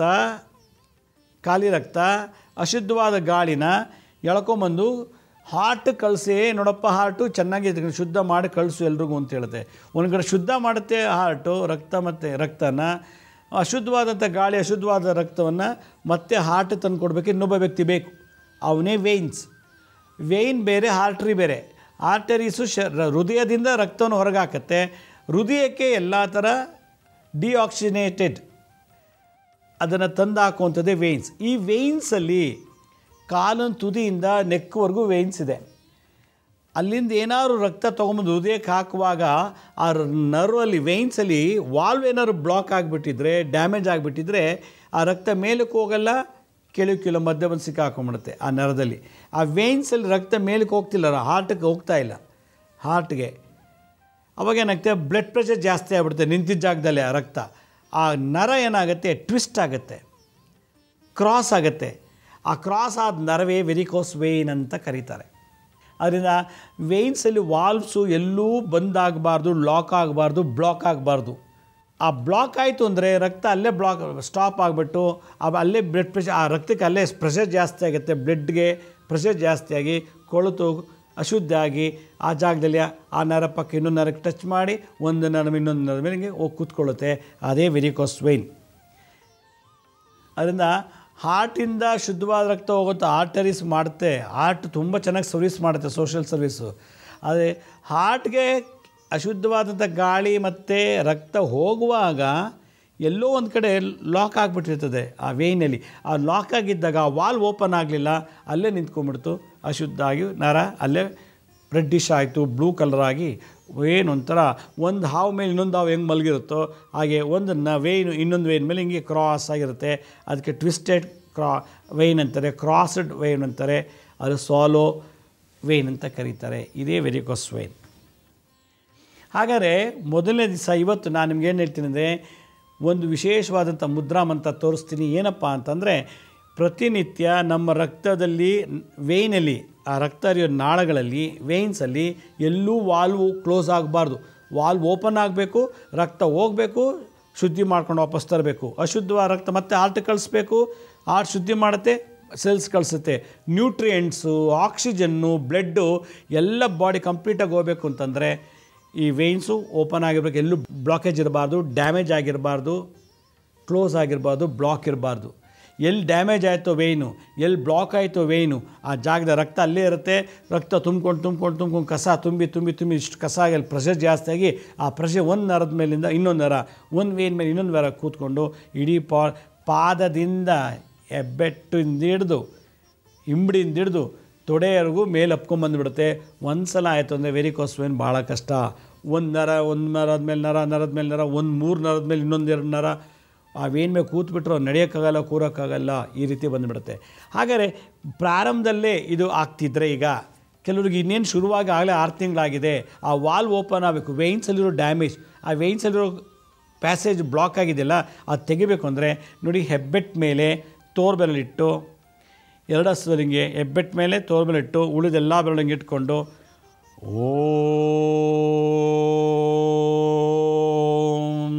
ಖಾಲಿ ರಕ್ತ ಅಶುದ್ಧವಾದ ಗಾಳಿನ ಎಳ್ಕೊಂಬಂದು ಹಾರ್ಟ್ ಕಳಿಸಿ ನೋಡಪ್ಪ ಹಾರ್ಟು ಚೆನ್ನಾಗಿ ಇದಕ್ಕೆ ಶುದ್ಧ ಮಾಡಿ ಕಳಿಸು ಎಲ್ರಿಗೂ ಅಂತ ಹೇಳುತ್ತೆ ಒಂದು ಕಡೆ ಶುದ್ಧ ಮಾಡುತ್ತೆ ಹಾರ್ಟು ರಕ್ತ ಮತ್ತು ರಕ್ತನ ಅಶುದ್ಧವಾದಂಥ ಗಾಳಿ ಅಶುದ್ಧವಾದ ರಕ್ತವನ್ನು ಮತ್ತೆ ಹಾರ್ಟ್ ತಂದು ಕೊಡಬೇಕು ಇನ್ನೊಬ್ಬ ವ್ಯಕ್ತಿ ಬೇಕು ಅವನೇ ವೇಯ್ನ್ಸ್ ವೇಯ್ನ್ ಬೇರೆ ಆರ್ಟ್ರಿ ಬೇರೆ ಆರ್ಟರೀಸು ಶ ಹೃದಯದಿಂದ ರಕ್ತವನ್ನು ಹೊರಗೆ ಹಾಕತ್ತೆ ಹೃದಯಕ್ಕೆ ಎಲ್ಲ ಥರ ಡಿಆಕ್ಸಿನೇಟೆಡ್ ಅದನ್ನು ತಂದು ಹಾಕುವಂಥದ್ದೇ ವೇಯ್ನ್ಸ್ ಈ ವೇಯ್ನ್ಸಲ್ಲಿ ಕಾಲಿನ ತುದಿಯಿಂದ ನೆಕ್ವರೆಗೂ ವೇಯ್ನ್ಸ್ ಇದೆ ಅಲ್ಲಿಂದ ಏನಾದ್ರು ರಕ್ತ ತೊಗೊಂಬಂದು ಹೃದಯಕ್ಕೆ ಹಾಕುವಾಗ ಆ ನರ್ವಲ್ಲಿ ವೇಯ್ನ್ಸಲ್ಲಿ ವಾಲ್ವ್ ಏನಾದ್ರು ಬ್ಲಾಕ್ ಆಗಿಬಿಟ್ಟಿದ್ರೆ ಡ್ಯಾಮೇಜ್ ಆಗಿಬಿಟ್ಟಿದ್ರೆ ಆ ರಕ್ತ ಮೇಲಕ್ಕೆ ಹೋಗಲ್ಲ ಕೆಳಗೆ ಕಿಲೋ ಮಧ್ಯ ಬಂದು ಸಿಕ್ಕಾಕೊಂಬಿಡುತ್ತೆ ಆ ನರದಲ್ಲಿ ಆ ವೇಯ್ನ್ಸಲ್ಲಿ ರಕ್ತ ಮೇಲಕ್ಕೆ ಹೋಗ್ತಿಲ್ಲ ಹಾರ್ಟಿಗೆ ಹೋಗ್ತಾ ಇಲ್ಲ ಹಾರ್ಟ್ಗೆ ಅವಾಗ ಏನಾಗುತ್ತೆ ಬ್ಲಡ್ ಪ್ರೆಷರ್ ಜಾಸ್ತಿ ಆಗಿಬಿಡುತ್ತೆ ನಿಂತಿದ್ದ ಜಾಗದಲ್ಲಿ ಆ ರಕ್ತ ಆ ನರ ಏನಾಗುತ್ತೆ ಟ್ವಿಸ್ಟ್ ಆಗುತ್ತೆ ಕ್ರಾಸ್ ಆಗುತ್ತೆ ಆ ಕ್ರಾಸ್ ಆದ ನರವೇ ವೆರಿಕೋಸ್ ವೇಯ್ನ್ ಅಂತ ಕರೀತಾರೆ ಅದರಿಂದ ವೇಯ್ನ್ಸಲ್ಲಿ ವಾಲ್ವ್ಸು ಎಲ್ಲೂ ಬಂದಾಗಬಾರ್ದು ಲಾಕ್ ಆಗಬಾರ್ದು ಬ್ಲಾಕ್ ಆಗಬಾರ್ದು ಆ ಬ್ಲಾಕ್ ಆಯಿತು ಅಂದರೆ ರಕ್ತ ಅಲ್ಲೇ ಬ್ಲಾಕ್ ಸ್ಟಾಪ್ ಆಗಿಬಿಟ್ಟು ಅಲ್ಲೇ ಬ್ಲಡ್ ಪ್ರೆಷರ್ ಆ ರಕ್ತಕ್ಕೆ ಅಲ್ಲೇ ಪ್ರೆಷರ್ ಜಾಸ್ತಿ ಆಗುತ್ತೆ ಬ್ಲಡ್ಗೆ ಪ್ರೆಷರ್ ಜಾಸ್ತಿ ಆಗಿ ಕೊಳೆತು ಅಶುದ್ಧ ಆಗಿ ಆ ಜಾಗದಲ್ಲಿ ಆ ನರ ಪಕ್ಕ ಇನ್ನೊಂದು ನರಕ್ಕೆ ಟಚ್ ಮಾಡಿ ಒಂದು ನರ ಇನ್ನೊಂದು ನರ ಮೇಲೆ ಹೋಗಿ ಕೂತ್ಕೊಳ್ಳುತ್ತೆ ಅದೇ ವೆರಿಕೋಸ್ ವೈನ್ ಅದರಿಂದ ಹಾರ್ಟಿಂದ ಶುದ್ಧವಾದ ರಕ್ತ ಹೋಗುತ್ತೆ ಆರ್ಟರೀಸ್ ಮಾಡುತ್ತೆ ಹಾರ್ಟ್ ತುಂಬ ಚೆನ್ನಾಗಿ ಸರ್ವಿಸ್ ಮಾಡುತ್ತೆ ಸೋಷಿಯಲ್ ಸರ್ವಿಸು ಆದರೆ ಹಾರ್ಟ್ಗೆ ಅಶುದ್ಧವಾದಂಥ ಗಾಳಿ ಮತ್ತು ರಕ್ತ ಹೋಗುವಾಗ ಎಲ್ಲೋ ಒಂದು ಕಡೆ ಲಾಕ್ ಆಗಿಬಿಟ್ಟಿರ್ತದೆ ಆ ವೇಯ್ನಲ್ಲಿ ಆ ಲಾಕ್ ಆಗಿದ್ದಾಗ ಆ ವಾಲ್ ಓಪನ್ ಆಗಲಿಲ್ಲ ಅಲ್ಲೇ ನಿಂತ್ಕೊಂಡ್ಬಿಡ್ತು ಅಶುದ್ಧ ಆಗಿ ನರ ಅಲ್ಲೇ ರೆಡ್ಡಿಶ್ ಆಯಿತು ಬ್ಲೂ ಕಲರ್ ಆಗಿ ವೇನ್ ಒಂಥರ ಒಂದು ಹಾವು ಮೇಲೆ ಇನ್ನೊಂದು ಹಾವು ಹೆಂಗೆ ಮಲಗಿರುತ್ತೋ ಹಾಗೆ ಒಂದು ನ ವೇಯ್ನು ಇನ್ನೊಂದು ವೇಯ್ನ್ ಮೇಲೆ ಹಿಂಗೆ ಕ್ರಾಸ್ ಆಗಿರುತ್ತೆ ಅದಕ್ಕೆ ಟ್ವಿಸ್ಟೆಡ್ ಕ್ರಾ ವೇಯ್ನ್ ಅಂತಾರೆ ಕ್ರಾಸ್ಡ್ ವೇಯ್ನ್ ಅಂತಾರೆ ಅದು ಸಾಲೋ ವೇಯ್ನ್ ಅಂತ ಕರೀತಾರೆ ಇದೇ ವೆರಿಕೋಸ್ ವೇಯ್ನ್ ಹಾಗಾದರೆ ಮೊದಲನೇ ದಿವಸ ಇವತ್ತು ನಾನು ನಿಮ್ಗೆ ಏನು ಹೇಳ್ತೀನಿ ಅಂದರೆ ಒಂದು ವಿಶೇಷವಾದಂಥ ಮುದ್ರಾ ಮಂತ್ರ ತೋರಿಸ್ತೀನಿ ಏನಪ್ಪ ಅಂತಂದರೆ ಪ್ರತಿನಿತ್ಯ ನಮ್ಮ ರಕ್ತದಲ್ಲಿ ವೇಯ್ನಲ್ಲಿ ಆ ರಕ್ತ ಹರಿಯೋ ನಾಳಗಳಲ್ಲಿ ವೇಯ್ನ್ಸಲ್ಲಿ ಎಲ್ಲೂ ವಾಲ್ವು ಕ್ಲೋಸ್ ಆಗಬಾರ್ದು ವಾಲ್ವ್ ಓಪನ್ ಆಗಬೇಕು ರಕ್ತ ಹೋಗಬೇಕು ಶುದ್ಧಿ ಮಾಡ್ಕೊಂಡು ವಾಪಸ್ ತರಬೇಕು ಅಶುದ್ಧವಾದ ರಕ್ತ ಮತ್ತೆ ಹಾರ್ಟ್ ಕಳಿಸ್ಬೇಕು ಹಾರ್ಟ್ ಶುದ್ಧಿ ಮಾಡುತ್ತೆ ಸೆಲ್ಸ್ ಕಳಿಸುತ್ತೆ ನ್ಯೂಟ್ರಿಯೆಂಟ್ಸು ಆಕ್ಸಿಜನ್ನು ಬ್ಲಡ್ಡು ಎಲ್ಲ ಬಾಡಿ ಕಂಪ್ಲೀಟಾಗಿ ಹೋಗಬೇಕು ಅಂತಂದರೆ ಈ ವೇಯ್ನ್ಸು ಓಪನ್ ಆಗಿರ್ಬೇಕು ಎಲ್ಲೂ ಬ್ಲಾಕೇಜ್ ಇರಬಾರ್ದು ಡ್ಯಾಮೇಜ್ ಆಗಿರಬಾರ್ದು ಕ್ಲೋಸ್ ಆಗಿರಬಾರ್ದು ಬ್ಲಾಕ್ ಇರಬಾರ್ದು ಎಲ್ಲಿ ಡ್ಯಾಮೇಜ್ ಆಯಿತೋ ವೇಯ್ನು ಎಲ್ಲಿ ಬ್ಲಾಕ್ ಆಯಿತೋ ವೇಯ್ನು ಆ ಜಾಗದ ರಕ್ತ ಅಲ್ಲೇ ಇರುತ್ತೆ ರಕ್ತ ತುಂಬ್ಕೊಂಡು ತುಂಬ್ಕೊಂಡು ತುಂಬ್ಕೊಂಡು ಕಸ ತುಂಬಿ ತುಂಬಿ ತುಂಬಿ ಇಷ್ಟು ಕಸ ಆಗಿ ಅಲ್ಲಿ ಪ್ರೆಷರ್ ಜಾಸ್ತಿ ಆಗಿ ಆ ಪ್ರೆಷರ್ ಒಂದು ನರದ ಮೇಲಿಂದ ಇನ್ನೊಂದು ನರ ಒಂದು ವೇನ್ ಮೇಲೆ ಇನ್ನೊಂದು ನರ ಕೂತ್ಕೊಂಡು ಇಡೀ ಪಾ ಪಾದದಿಂದ ಹೆಬ್ಬೆಟ್ಟಿಂದ ಹಿಡ್ದು ಹಿಂಬಡಿಯಿಂದ ಹಿಡ್ದು ತೊಡೆಯವರೆಗೂ ಮೇಲೆ ಹಪ್ಕೊಂಬಂದುಬಿಡುತ್ತೆ ಒಂದು ಸಲ ಆಯಿತು ಅಂದರೆ ವೆರಿಕೋಸ್ ವೇನ್ ಭಾಳ ಕಷ್ಟ ಒಂದು ನರ ಒಂದು ನರದ ಮೇಲೆ ನರ ನರದ ಮೇಲೆ ನರ ಒಂದು ಮೂರು ನರದ ಮೇಲೆ ಇನ್ನೊಂದು ಎರಡು ನರ ಆ ವೇನ್ ಮೇಲೆ ಕೂತ್ಬಿಟ್ರು ನಡೆಯೋಕ್ಕಾಗಲ್ಲ ಕೂರೋಕ್ಕಾಗಲ್ಲ ಈ ರೀತಿ ಬಂದುಬಿಡುತ್ತೆ ಹಾಗಾದರೆ ಪ್ರಾರಂಭದಲ್ಲೇ ಇದು ಆಗ್ತಿದ್ರೆ ಈಗ ಕೆಲವ್ರಿಗೆ ಇನ್ನೇನು ಶುರುವಾಗಿ ಆಗಲೇ ಆರು ತಿಂಗಳಾಗಿದೆ ಆ ವಾಲ್ ಓಪನ್ ಆಗಬೇಕು ವೇಯ್ನ್ಸಲ್ಲಿರೋ ಡ್ಯಾಮೇಜ್ ಆ ವೇಯ್ನ್ಸಲ್ಲಿರೋ ಪ್ಯಾಸೇಜ್ ಬ್ಲಾಕ್ ಆಗಿದೆಯಲ್ಲ ಅದು ತೆಗಿಬೇಕು ಅಂದರೆ ನೋಡಿ ಹೆಬ್ಬೆಟ್ ಮೇಲೆ ತೋರ್ಬೆರಳಿಟ್ಟು ಎರಡು ಹಸ್ತದಲ್ಲಿ ಹಿಂಗೆ ಹೆಬ್ಬೆಟ್ ಮೇಲೆ ತೋರ್ಬೆರಳಿಟ್ಟು ಉಳಿದೆಲ್ಲ ಬೆರಳಿಗೆ ಇಟ್ಕೊಂಡು ಓಂ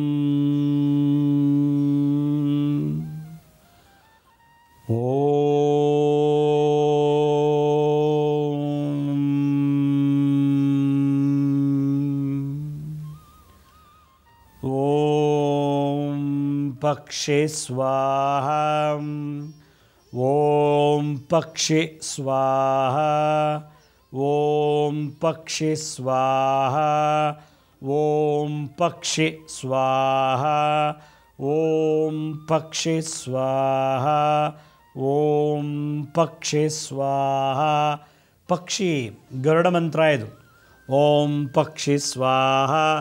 ಓಂ ಪಕ್ಷೆ ಸ್ವಾಹ ಓಂ ಪಕ್ಷಿ ಸ್ವಾಹ ಓಂ ಪಕ್ಷಿ ಸ್ವಾಹ ಓಂ ಪಕ್ಷಿ ಸ್ವಾಹ ಓಂ ಪಕ್ಷಿ ಸ್ವಾಹ ಓಂ ಪಕ್ಷಿ ಸ್ವಾಹ ಪಕ್ಷಿ ಗರುಡ ಮಂತ್ರ ಇದು ಓಂ ಪಕ್ಷಿ ಸ್ವಾಹ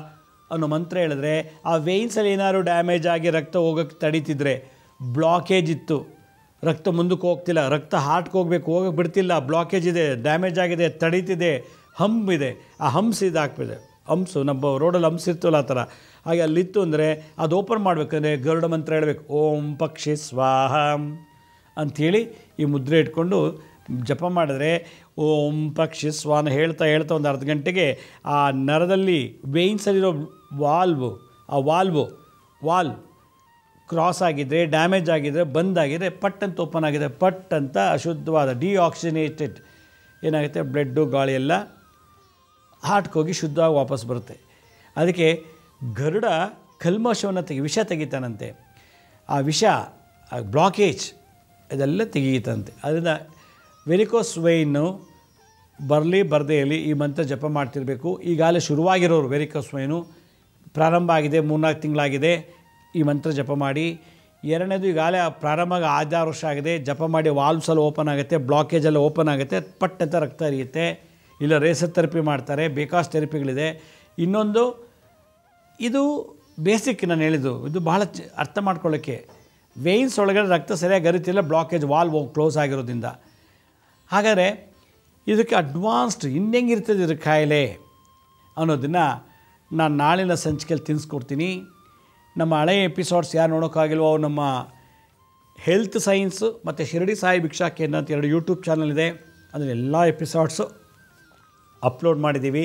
ಅನ್ನೋ ಮಂತ್ರ ಹೇಳಿದ್ರೆ ಆ ವೇಯ್ನ್ಸಲ್ಲಿ ಏನಾದ್ರು ಡ್ಯಾಮೇಜ್ ಆಗಿ ರಕ್ತ ಹೋಗೋಕ್ಕೆ ತಡೀತಿದ್ರೆ ಬ್ಲಾಕೇಜ್ ಇತ್ತು ರಕ್ತ ಮುಂದಕ್ಕೆ ಹೋಗ್ತಿಲ್ಲ ರಕ್ತ ಹಾರ್ಟ್ಗೆ ಹೋಗ್ಬೇಕು ಹೋಗಕ್ಕೆ ಬಿಡ್ತಿಲ್ಲ ಬ್ಲಾಕೇಜ್ ಇದೆ ಡ್ಯಾಮೇಜ್ ಆಗಿದೆ ತಡೀತಿದೆ ಹಂಪ್ ಇದೆ ಆ ಹಂಪ್ಸ್ ಇದಾಗ್ಬಿದೆ ಹಂಪ್ಸು ನಮ್ಮ ರೋಡಲ್ಲಿ ಹಂಪ್ಸ್ ಇರ್ತಲ್ಲ ಆ ಥರ ಹಾಗೆ ಅಲ್ಲಿತ್ತು ಅಂದರೆ ಅದು ಓಪನ್ ಮಾಡಬೇಕಂದ್ರೆ ಗರುಡ ಮಂತ್ರ ಹೇಳಬೇಕು ಓಂ ಪಕ್ಷಿ ಸ್ವಾಹ ಅಂಥೇಳಿ ಈ ಮುದ್ರೆ ಇಟ್ಕೊಂಡು ಜಪ ಮಾಡಿದ್ರೆ ಓಂ ಪಕ್ಷಿ ಸ್ವಾನ ಹೇಳ್ತಾ ಹೇಳ್ತಾ ಒಂದು ಅರ್ಧ ಗಂಟೆಗೆ ಆ ನರದಲ್ಲಿ ವೇಯ್ನ್ಸಲ್ಲಿರೋ ವಾಲ್ವು ಆ ವಾಲ್ವು ವಾಲ್ ಕ್ರಾಸ್ ಆಗಿದ್ದರೆ ಡ್ಯಾಮೇಜ್ ಆಗಿದ್ದರೆ ಬಂದಾಗಿದ್ರೆ ಪಟ್ ಅಂತ ಓಪನ್ ಆಗಿದೆ ಪಟ್ ಅಂತ ಅಶುದ್ಧವಾದ ಡಿಆಕ್ಸಿನೇಟೆಡ್ ಏನಾಗುತ್ತೆ ಬ್ಲಡ್ಡು ಗಾಳಿ ಎಲ್ಲ ಹಾರ್ಟ್ಗೆ ಹೋಗಿ ಶುದ್ಧವಾಗಿ ವಾಪಸ್ ಬರುತ್ತೆ ಅದಕ್ಕೆ ಗರುಡ ಕಲ್ಮಶವನ್ನು ತೆಗಿ ವಿಷ ತೆಗಿತಾನಂತೆ ಆ ವಿಷ ಆ ಬ್ಲಾಕೇಜ್ ಇದೆಲ್ಲ ತೆಗೀತಂತೆ ಅದರಿಂದ ವೆರಿಕೋಸ್ ವೈನು ಬರಲಿ ಬರದೇ ಇರಲಿ ಈ ಮಂತ್ರ ಜಪ ಮಾಡ್ತಿರಬೇಕು ಈಗಾಗಲೇ ಶುರುವಾಗಿರೋರು ವೆರಿಕೋಸ್ ವೈನು ಪ್ರಾರಂಭ ಆಗಿದೆ ಮೂರ್ನಾಲ್ಕು ತಿಂಗಳಾಗಿದೆ ಈ ಮಂತ್ರ ಜಪ ಮಾಡಿ ಎರಡನೇದು ಈಗಾಗಲೇ ಪ್ರಾರಂಭ ಆಗಿ ಆಧಾರು ವರ್ಷ ಆಗಿದೆ ಜಪ ಮಾಡಿ ವಾಲ್ವ್ಸ್ ಎಲ್ಲ ಓಪನ್ ಆಗುತ್ತೆ ಬ್ಲಾಕೇಜ್ ಎಲ್ಲ ಓಪನ್ ಆಗುತ್ತೆ ಪಟ್ ಅಂತ ರಕ್ತ ಹರಿಯುತ್ತೆ ಇಲ್ಲ ರೇಸರ್ ಥೆರಪಿ ಮಾಡ್ತಾರೆ ಬೇಕಾಷ್ಟು ಥೆರಪಿಗಳಿದೆ ಇನ್ನೊಂದು ಇದು ಬೇಸಿಕ್ ನಾನು ಹೇಳಿದ್ದು ಇದು ಬಹಳ ಚ- ಅರ್ಥ ಮಾಡ್ಕೊಳ್ಳೋಕ್ಕೆ ವೇಯ್ನ್ಸ್ ಒಳಗಡೆ ರಕ್ತ ಸರಿಯಾಗಿ ಹರಿತಿಲ್ಲ ಬ್ಲಾಕೇಜ್ ವಾಲ್ ಕ್ಲೋಸ್ ಆಗಿರೋದ್ರಿಂದ ಹಾಗಾದರೆ ಇದಕ್ಕೆ ಅಡ್ವಾನ್ಸ್ಡ್ ಇನ್ನೆಂಗಿರ್ತದೆ ಇದ್ರ ಕಾಯಿಲೆ ಅನ್ನೋದನ್ನು ನಾನು ನಾಳಿನ ಸಂಚಿಕೆಯಲ್ಲಿ ತಿಳಿಸ್ಕೊಡ್ತೀನಿ ನಮ್ಮ ಹಳೆಯ ಎಪಿಸೋಡ್ಸ್ ಯಾರು ನೋಡೋಕ್ಕಾಗಿಲ್ವೋ ಅವು ನಮ್ಮ ಹೆಲ್ತ್ ಸೈನ್ಸು ಮತ್ತು ಶಿರಡಿ ಸಾಯಿ ಭಿಕ್ಷಾ ಕೇಂದ್ರ ಅಂತ ಎರಡು ಯೂಟ್ಯೂಬ್ ಚಾನಲ್ ಇದೆ ಅದರಲ್ಲಿ ಎಲ್ಲ ಎಪಿಸೋಡ್ಸು ಅಪ್ಲೋಡ್ ಮಾಡಿದ್ದೀವಿ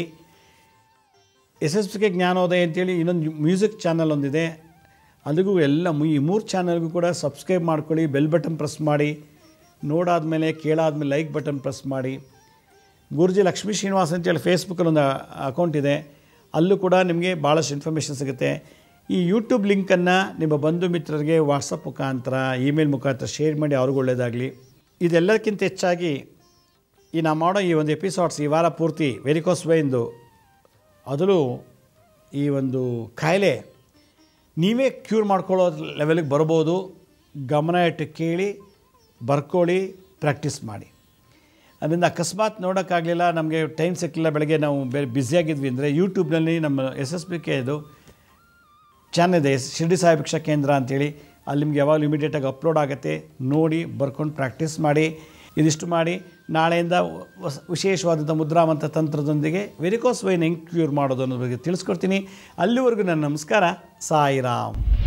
ಎಸ್ ಎಸ್ ಕೆ ಜ್ಞಾನೋದಯ ಅಂತೇಳಿ ಇನ್ನೊಂದು ಮ್ಯೂಸಿಕ್ ಚಾನಲ್ ಒಂದಿದೆ ಅಲ್ಲಿಗೂ ಎಲ್ಲ ಮು- ಈ ಮೂರು ಚಾನಲ್ಗೂ ಕೂಡ ಸಬ್ಸ್ಕ್ರೈಬ್ ಮಾಡ್ಕೊಳ್ಳಿ ಬೆಲ್ ಬಟನ್ ಪ್ರೆಸ್ ಮಾಡಿ ನೋಡಾದ್ಮೇಲೆ ಕೇಳಾದ್ಮೇಲೆ ಲೈಕ್ ಬಟನ್ ಪ್ರೆಸ್ ಮಾಡಿ ಗುರುಜಿ ಲಕ್ಷ್ಮೀ ಶ್ರೀನಿವಾಸ್ ಅಂತೇಳಿ ಫೇಸ್ಬುಕ್ಕಲ್ಲಿ ಒಂದು ಅಕೌಂಟ್ ಇದೆ ಅಲ್ಲೂ ಕೂಡ ನಿಮಗೆ ಭಾಳಷ್ಟು ಇನ್ಫಾರ್ಮೇಷನ್ ಸಿಗುತ್ತೆ ಈ ಯೂಟ್ಯೂಬ್ ಲಿಂಕನ್ನು ನಿಮ್ಮ ಬಂಧು ಮಿತ್ರರಿಗೆ ವಾಟ್ಸಪ್ ಮುಖಾಂತರ ಇಮೇಲ್ ಮುಖಾಂತರ ಶೇರ್ ಮಾಡಿ ಅವ್ರಿಗೂ ಒಳ್ಳೆಯದಾಗಲಿ ಇದೆಲ್ಲಕ್ಕಿಂತ ಹೆಚ್ಚಾಗಿ ಈ ನಾವು ಮಾಡೋ ಈ ಒಂದು ಎಪಿಸೋಡ್ಸ್ ಈ ವಾರ ಪೂರ್ತಿ ವೆರಿಕೋಸ್ ವೈನ್ದು ಅದರಲ್ಲೂ ಈ ಒಂದು ಕಾಯಿಲೆ ನೀವೇ ಕ್ಯೂರ್ ಮಾಡ್ಕೊಳ್ಳೋ ಲೆವೆಲಿಗೆ ಬರ್ಬೋದು ಗಮನ ಇಟ್ಟು ಕೇಳಿ ಬರ್ಕೊಳ್ಳಿ ಪ್ರಾಕ್ಟೀಸ್ ಮಾಡಿ ಅದರಿಂದ ಅಕಸ್ಮಾತ್ ನೋಡೋಕ್ಕಾಗಲಿಲ್ಲ ನಮಗೆ ಟೈಮ್ ಸಿಕ್ಕಿಲ್ಲ ಬೆಳಗ್ಗೆ ನಾವು ಬೇರೆ ಬ್ಯುಸಿಯಾಗಿದ್ವಿ ಅಂದರೆ ಯೂಟ್ಯೂಬ್ನಲ್ಲಿ ನಮ್ಮ ಎಸ್ ಎಸ್ ಬಿ ಕೆ ಇದು ಚಾನಲ್ ಇದೆ ಎಸ್ ಶಿರ್ಡಿ ಸಾಯಿ ಭಿಕ್ಷಾ ಕೇಂದ್ರ ಅಂತೇಳಿ ಅಲ್ಲಿ ನಿಮ್ಗೆ ಯಾವಾಗಲೂ ಇಮಿಡಿಯೇಟಾಗಿ ಅಪ್ಲೋಡ್ ಆಗುತ್ತೆ ನೋಡಿ ಬರ್ಕೊಂಡು ಪ್ರಾಕ್ಟೀಸ್ ಮಾಡಿ ಇದಿಷ್ಟು ಮಾಡಿ ನಾಳೆಯಿಂದ ಹೊಸ ವಿಶೇಷವಾದಂಥ ಮುದ್ರಾಮಂತ ತಂತ್ರದೊಂದಿಗೆ ವೆರಿಕೋಸ್ ವೈನ್ ಹೆಂಗೆ ಕ್ಯೂರ್ ಮಾಡೋದು ಅನ್ನೋದ್ರ ಬಗ್ಗೆ ತಿಳಿಸ್ಕೊಡ್ತೀನಿ ಅಲ್ಲಿವರೆಗೂ ನನ್ನ ನಮಸ್ಕಾರ ಸಾಯಿರಾಮ್